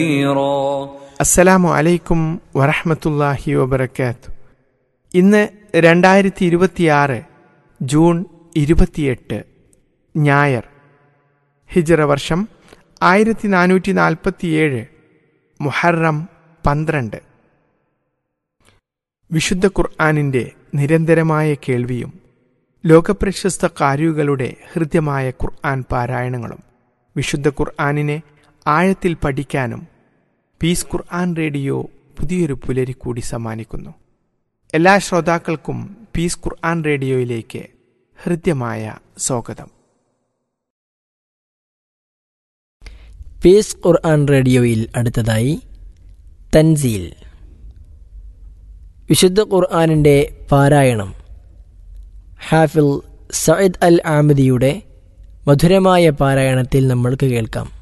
كثيرا അസ്സലാമു അലൈക്കും വറഹമത്തല്ലാഹി വബർക്കാത്തു ഇന്ന് രണ്ടായിരത്തി ഇരുപത്തിയാറ് ജൂൺ ഇരുപത്തിയെട്ട് ഞായർ ഹിജറ വർഷം ആയിരത്തി നാനൂറ്റി നാൽപ്പത്തിയേഴ് മുഹറം പന്ത്രണ്ട് വിശുദ്ധ ഖുർആാനിൻ്റെ നിരന്തരമായ കേൾവിയും ലോകപ്രശസ്ത കാരികളുടെ ഹൃദ്യമായ ഖുർആൻ പാരായണങ്ങളും വിശുദ്ധ ഖുർആാനിനെ ആഴത്തിൽ പഠിക്കാനും പീസ് ഖുർആൻ റേഡിയോ പുതിയൊരു പുലരി കൂടി സമ്മാനിക്കുന്നു എല്ലാ ശ്രോതാക്കൾക്കും പീസ് ഖുർആൻ റേഡിയോയിലേക്ക് ഹൃദ്യമായ സ്വാഗതം പീസ് ഖുർആൻ റേഡിയോയിൽ അടുത്തതായി തൻസീൽ വിശുദ്ധ ഖുർആാനിൻ്റെ പാരായണം ഹാഫിൽ സയ്യിദ് അൽ ആമദിയുടെ മധുരമായ പാരായണത്തിൽ നമ്മൾക്ക് കേൾക്കാം